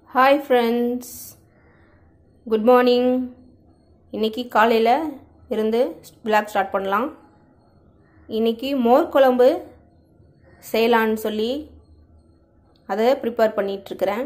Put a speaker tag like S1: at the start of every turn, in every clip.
S1: hi friends good morning இன்னைக்கு காலையில் இருந்து விளாக் ஸ்டார்ட் பண்ணலாம் இன்னைக்கு மோர் குழம்பு செய்யலான்னு சொல்லி அதை ப்ரிப்பேர் பண்ணிகிட்ருக்கிறேன்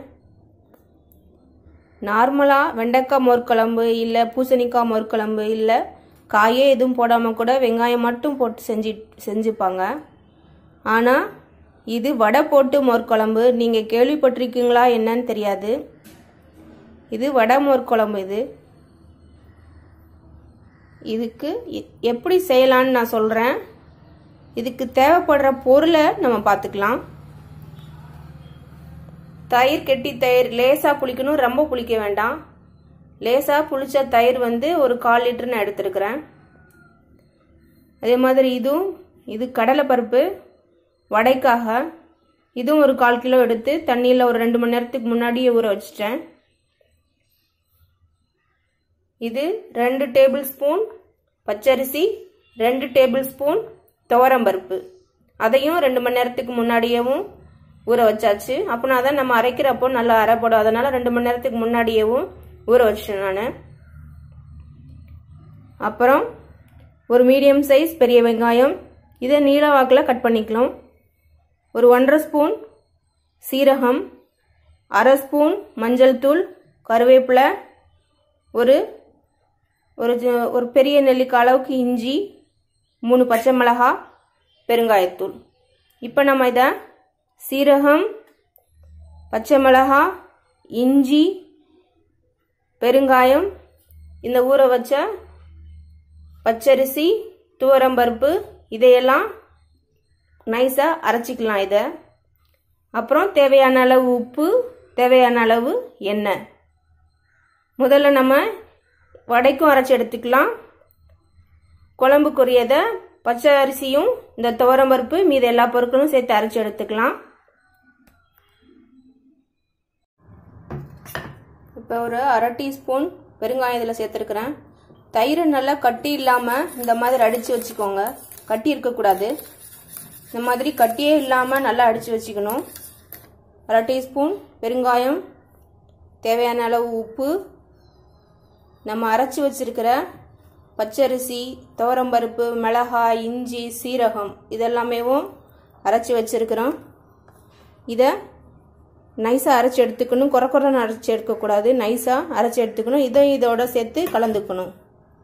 S1: நார்மலாக வெண்டைக்காய் மோர் குழம்பு இல்லை பூசணிக்காய் மோர் குழம்பு இல்லை காயே எதுவும் போடாமல் கூட வெங்காயம் மட்டும் போட்டு செஞ்சு செஞ்சுப்பாங்க ஆனால் இது வடை போட்டு மோர் குழம்பு நீங்கள் கேள்விப்பட்டிருக்கீங்களா என்னன்னு தெரியாது இது வடை மோர் குழம்பு இது இதுக்கு எ- எப்படி செய்யலான்னு நான் சொல்கிறேன் இதுக்கு தேவைப்படுற பொருளை நம்ம பார்த்துக்கலாம் தயிர் கெட்டி தயிர் லேசாக புளிக்கணும் ரொம்ப புளிக்க வேண்டாம் லேசாக புளிச்ச தயிர் வந்து ஒரு கால் லிட்டர் நான் எடுத்திருக்கிறேன் அதே மாதிரி இதுவும் இது கடலைப்பருப்பு வடைக்காக இதுவும் ஒரு கால் கிலோ எடுத்து தண்ணியில் ஒரு ரெண்டு மணி நேரத்துக்கு முன்னாடியே ஊற வச்சிட்டேன் இது ரெண்டு டேபிள் ஸ்பூன் பச்சரிசி ரெண்டு டேபிள் ஸ்பூன் துவரம்பருப்பு அதையும் ரெண்டு மணி நேரத்துக்கு முன்னாடியேவும் ஊற வச்சாச்சு அப்படின்னா தான் நம்ம அரைக்கிறப்போ நல்லா அரைப்படும் அதனால ரெண்டு மணி நேரத்துக்கு முன்னாடியேவும் ஊற வச்சிட்டேன் நான் அப்புறம் ஒரு மீடியம் சைஸ் பெரிய வெங்காயம் இதை நீல வாக்கில் கட் பண்ணிக்கலாம் ஒரு ஒன்றரை ஸ்பூன் சீரகம் அரை ஸ்பூன் மஞ்சள் தூள் கருவேப்பிலை ஒரு ஒரு ஜ- ஒரு பெரிய நெல்லிக்காய் அளவுக்கு இஞ்சி மூணு பச்சை மிளகாய் பெருங்காயத்தூள் இப்போ நம்ம இதை சீரகம் பச்சை மிளகாய் இஞ்சி பெருங்காயம் இந்த ஊற வச்ச பச்சரிசி துவரம்பருப்பு இதையெல்லாம் நைஸாக அரைச்சிக்கலாம் இதை அப்புறம் தேவையான அளவு உப்பு தேவையான அளவு எண்ணெய் முதல்ல நம்ம வடைக்கும் அரைச்சி எடுத்துக்கலாம் குழம்புக்குரியதை பச்சை அரிசியும் இந்த துவரம்பருப்பு மீது எல்லா பொருட்களும் சேர்த்து அரைச்சி எடுத்துக்கலாம் இப்போ ஒரு அரை டீஸ்பூன் பெருங்காயம் இதில் சேர்த்துருக்குறேன் தயிர் நல்லா கட்டி இல்லாமல் இந்த மாதிரி அடித்து வச்சுக்கோங்க கட்டி இருக்கக்கூடாது இந்த மாதிரி கட்டியே இல்லாமல் நல்லா அடித்து வச்சுக்கணும் அரை டீஸ்பூன் பெருங்காயம் தேவையான அளவு உப்பு நம்ம அரைச்சி வச்சிருக்கிற பச்சரிசி துவரம்பருப்பு மிளகாய் இஞ்சி சீரகம் இதெல்லாமேவும் அரைச்சி வச்சிருக்கிறோம் இதை நைஸாக அரைச்சி எடுத்துக்கணும் குறை குறைன்னு அரைச்சி எடுக்கக்கூடாது நைஸாக அரைச்சி எடுத்துக்கணும் இதை இதோட சேர்த்து கலந்துக்கணும்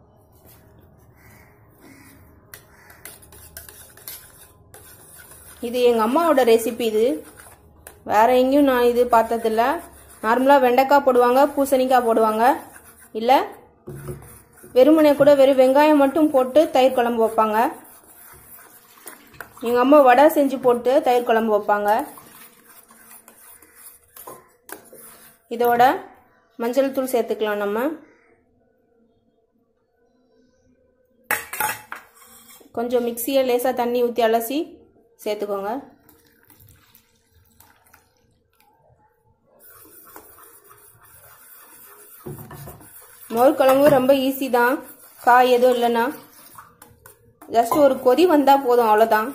S1: இது எங்கள் அம்மாவோட ரெசிபி இது வேற எங்கேயும் நான் இது பார்த்ததில்ல நார்மலாக வெண்டைக்காய் போடுவாங்க பூசணிக்காய் போடுவாங்க இல்லை வெறுமனே கூட வெறும் வெங்காயம் மட்டும் போட்டு தயிர் குழம்பு வைப்பாங்க எங்கள் அம்மா வடை செஞ்சு போட்டு தயிர் குழம்பு வைப்பாங்க இதோட மஞ்சள் தூள் சேர்த்துக்கலாம் நம்ம கொஞ்சம் மிக்சியை லேசாக தண்ணி ஊற்றி அலசி சேர்த்துக்கோங்க மோர் குழம்பு ரொம்ப ஈஸி தான் காய் எதுவும் இல்லைன்னா ஜஸ்ட் ஒரு கொதி வந்தால் போதும் அவ்வளோதான்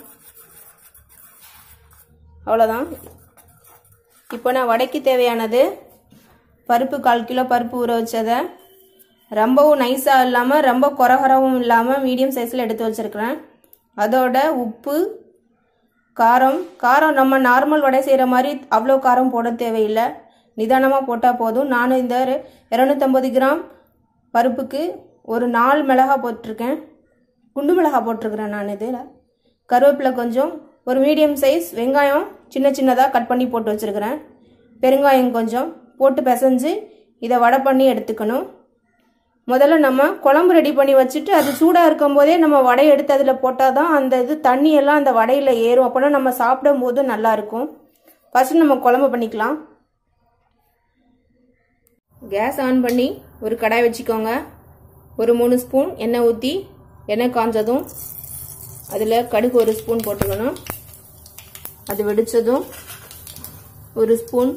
S1: அவ்வளோதான் இப்போ நான் வடைக்கு தேவையானது பருப்பு கால் கிலோ பருப்பு ஊற வச்சதை ரொம்பவும் நைஸாக இல்லாமல் ரொம்ப குறகுறவும் இல்லாமல் மீடியம் சைஸில் எடுத்து வச்சுருக்கிறேன் அதோட உப்பு காரம் காரம் நம்ம நார்மல் வடை செய்கிற மாதிரி அவ்வளோ காரம் போட தேவையில்லை நிதானமாக போட்டால் போதும் நான் இந்த இரநூத்தம்பது கிராம் பருப்புக்கு ஒரு நாலு மிளகாய் போட்டிருக்கேன் குண்டு மிளகாய் போட்டிருக்கிறேன் நான் இதில் கருவேப்பிலை கொஞ்சம் ஒரு மீடியம் சைஸ் வெங்காயம் சின்ன சின்னதாக கட் பண்ணி போட்டு வச்சுருக்கிறேன் பெருங்காயம் கொஞ்சம் போட்டு பிசைஞ்சு இதை வடை பண்ணி எடுத்துக்கணும் முதல்ல நம்ம குழம்பு ரெடி பண்ணி வச்சுட்டு அது சூடாக இருக்கும் போதே நம்ம வடையை எடுத்து அதில் போட்டால் தான் அந்த இது தண்ணியெல்லாம் அந்த வடையில் ஏறும் அப்போனா நம்ம சாப்பிடும் போது நல்லா இருக்கும் ஃபர்ஸ்ட் நம்ம குழம்பு பண்ணிக்கலாம் கேஸ் ஆன் பண்ணி ஒரு கடாய் வச்சுக்கோங்க ஒரு மூணு ஸ்பூன் எண்ணெய் ஊற்றி எண்ணெய் காஞ்சதும் அதில் கடுகு ஒரு ஸ்பூன் போட்டுக்கணும் அது வெடிச்சதும் ஒரு ஸ்பூன்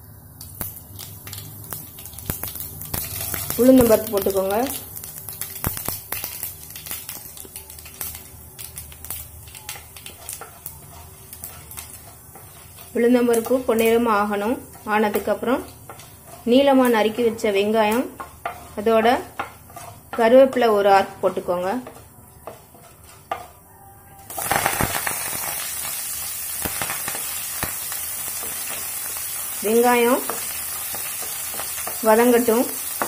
S1: உளுந்தம்பருப்பு போட்டுக்கோங்க உளுந்தம்பருப்பு பொன்னிறமாக ஆகணும் ஆனதுக்கப்புறம் நீளமாக நறுக்கி வச்ச வெங்காயம் அதோட கருவேப்பிலை ஒரு ஆர்க் போட்டுக்கோங்க வெங்காயம் வதங்கட்டும்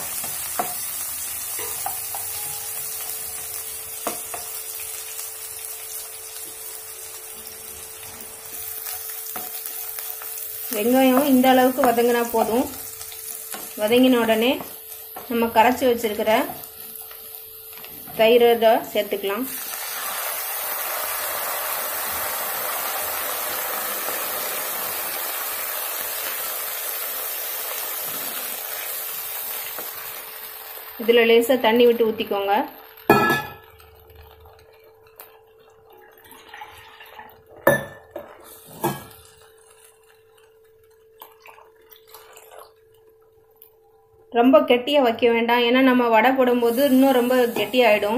S1: வெங்காயம் இந்த அளவுக்கு வதங்கினா போதும் வதங்கின உடனே நம்ம கரைச்சி வச்சிருக்கிற தயிரை சேர்த்துக்கலாம் இதில் லேசாக தண்ணி விட்டு ஊற்றிக்கோங்க ரொம்ப கெட்டியாக வைக்க வேண்டாம் ஏன்னா நம்ம வடை போடும்போது இன்னும் ரொம்ப கெட்டியாயிடும்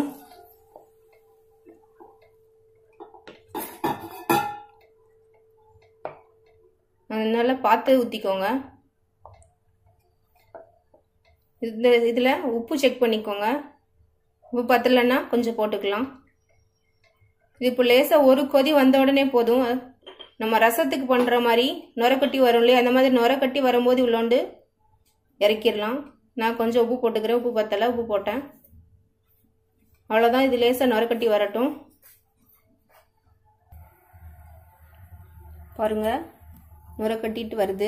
S1: அதனால பார்த்து ஊற்றிக்கோங்க இந்த இதில் உப்பு செக் பண்ணிக்கோங்க உப்பு பத்தலைன்னா கொஞ்சம் போட்டுக்கலாம் இது இப்போ லேசாக ஒரு கொதி வந்த உடனே போதும் நம்ம ரசத்துக்கு பண்ணுற மாதிரி நுரக்கட்டி வரும் இல்லையா அந்த மாதிரி நுரக்கட்டி வரும்போது உள்ளோண்டு இறக்கிடலாம் நான் கொஞ்சம் உப்பு போட்டுக்கிறேன் உப்பு பத்தலை உப்பு போட்டேன் அவ்வளோதான் இது லேசாக நுரக்கட்டி வரட்டும் பாருங்க நுரக்கட்டிட்டு வருது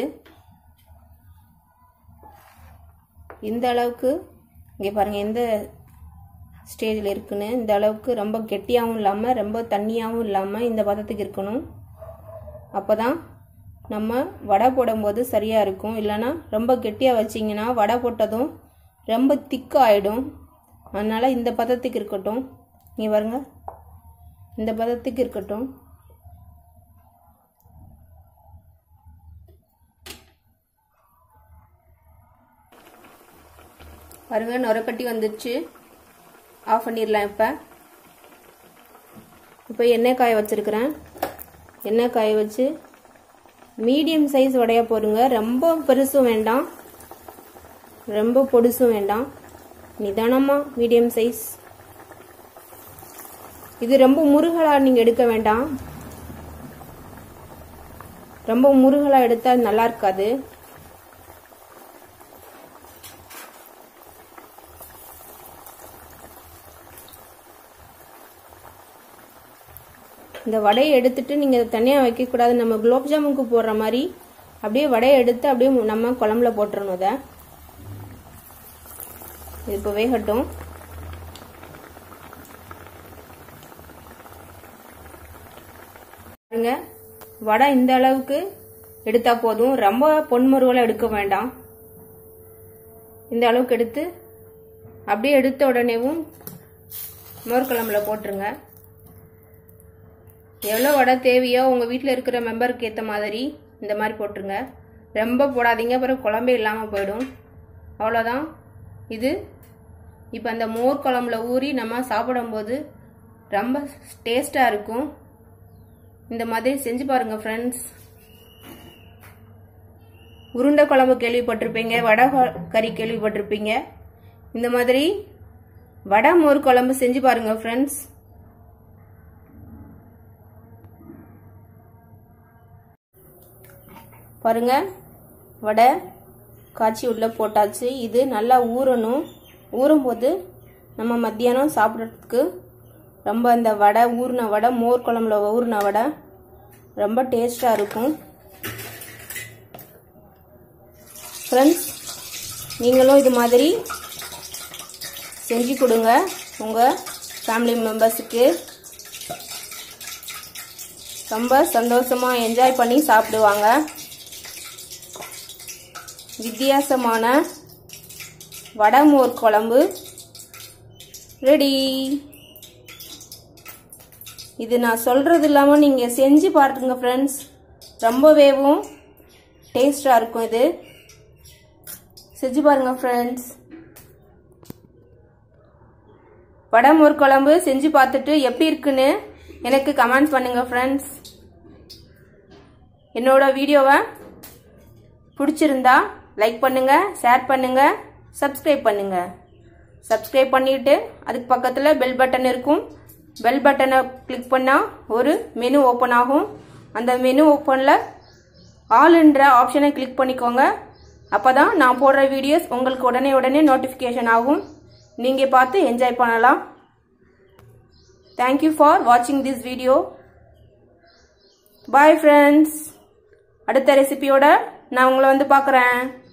S1: இந்த அளவுக்கு இங்கே பாருங்கள் எந்த ஸ்டேஜில் இருக்குன்னு இந்த அளவுக்கு ரொம்ப கெட்டியாகவும் இல்லாமல் ரொம்ப தண்ணியாகவும் இல்லாமல் இந்த பதத்துக்கு இருக்கணும் அப்போ தான் நம்ம வடை போடும்போது சரியாக இருக்கும் இல்லைன்னா ரொம்ப கெட்டியாக வச்சிங்கன்னா வடை போட்டதும் ரொம்ப திக்காகிடும் அதனால் இந்த பதத்துக்கு இருக்கட்டும் நீ பாருங்க இந்த பதத்துக்கு இருக்கட்டும் பாருங்க நுரக்கட்டி வந்துடுச்சு ஆஃப் பண்ணிடலாம் இப்போ இப்போ எண்ணெய் காய வச்சுருக்கிறேன் எண்ணெய் காய வச்சு மீடியம் சைஸ் வடையா போடுங்க ரொம்ப பெருசும் வேண்டாம் ரொம்ப பொடுசும் வேண்டாம் நிதானமாக மீடியம் சைஸ் இது ரொம்ப முருகலாக நீங்கள் எடுக்க வேண்டாம் ரொம்ப முருகலாக எடுத்தால் நல்லா இருக்காது இந்த வடையை எடுத்துட்டு நீங்கள் தனியாக வைக்கக்கூடாது நம்ம குலோப் ஜாமுனுக்கு போடுற மாதிரி அப்படியே வடையை எடுத்து அப்படியே நம்ம குழம்புல போட்டுறணும் அதை இது இப்போ வேகட்டும் பாருங்க வடை இந்த அளவுக்கு எடுத்தா போதும் ரொம்ப பொன்மருவலாக எடுக்க வேண்டாம் இந்த அளவுக்கு எடுத்து அப்படியே எடுத்த உடனேவும் மோர்குழம்புல போட்டுருங்க எவ்வளோ வடை தேவையோ உங்கள் வீட்டில் இருக்கிற மெம்பருக்கு ஏற்ற மாதிரி இந்த மாதிரி போட்டுருங்க ரொம்ப போடாதீங்க அப்புறம் குழம்பே இல்லாமல் போயிடும் அவ்வளோதான் இது இப்போ அந்த மோர் குழம்புல ஊறி நம்ம சாப்பிடும்போது ரொம்ப டேஸ்ட்டாக இருக்கும் இந்த மாதிரி செஞ்சு பாருங்கள் ஃப்ரெண்ட்ஸ் உருண்டை குழம்பு கேள்விப்பட்டிருப்பீங்க வடை கறி கேள்விப்பட்டிருப்பீங்க இந்த மாதிரி வடை மோர் குழம்பு செஞ்சு பாருங்கள் ஃப்ரெண்ட்ஸ் பாருங்க வடை காய்ச்சி உள்ளே போட்டாச்சு இது நல்லா ஊறணும் ஊறும்போது நம்ம மத்தியானம் சாப்பிட்றதுக்கு ரொம்ப அந்த வடை ஊறின வடை மோர் குழம்புல ஊறின வடை ரொம்ப டேஸ்டாக இருக்கும் ஃப்ரெண்ட்ஸ் நீங்களும் இது மாதிரி செஞ்சு கொடுங்க உங்கள் ஃபேமிலி மெம்பர்ஸுக்கு ரொம்ப சந்தோஷமாக என்ஜாய் பண்ணி சாப்பிடுவாங்க வித்தியாசமான வடமோர் குழம்பு ரெடி இது நான் சொல்கிறது இல்லாமல் நீங்கள் செஞ்சு பாருங்க ஃப்ரெண்ட்ஸ் ரொம்பவேவும் டேஸ்டாக இருக்கும் இது செஞ்சு பாருங்க ஃப்ரெண்ட்ஸ் வடமோர் குழம்பு செஞ்சு பார்த்துட்டு எப்படி இருக்குன்னு எனக்கு கமெண்ட் பண்ணுங்க ஃப்ரெண்ட்ஸ் என்னோட வீடியோவை பிடிச்சிருந்தா லைக் பண்ணுங்கள் ஷேர் பண்ணுங்கள் சப்ஸ்கிரைப் பண்ணுங்கள் சப்ஸ்கிரைப் பண்ணிவிட்டு அதுக்கு பக்கத்தில் பெல் பட்டன் இருக்கும் பெல் பட்டனை கிளிக் பண்ணால் ஒரு மெனு ஓப்பன் ஆகும் அந்த மெனு ஓப்பனில் ஆல்ன்ற ஆப்ஷனை கிளிக் பண்ணிக்கோங்க அப்போ தான் நான் போடுற வீடியோஸ் உங்களுக்கு உடனே உடனே நோட்டிஃபிகேஷன் ஆகும் நீங்கள் பார்த்து என்ஜாய் பண்ணலாம் தேங்க்யூ ஃபார் வாட்சிங் திஸ் வீடியோ பாய் ஃப்ரெண்ட்ஸ் அடுத்த ரெசிபியோட நான் உங்களை வந்து பார்க்குறேன்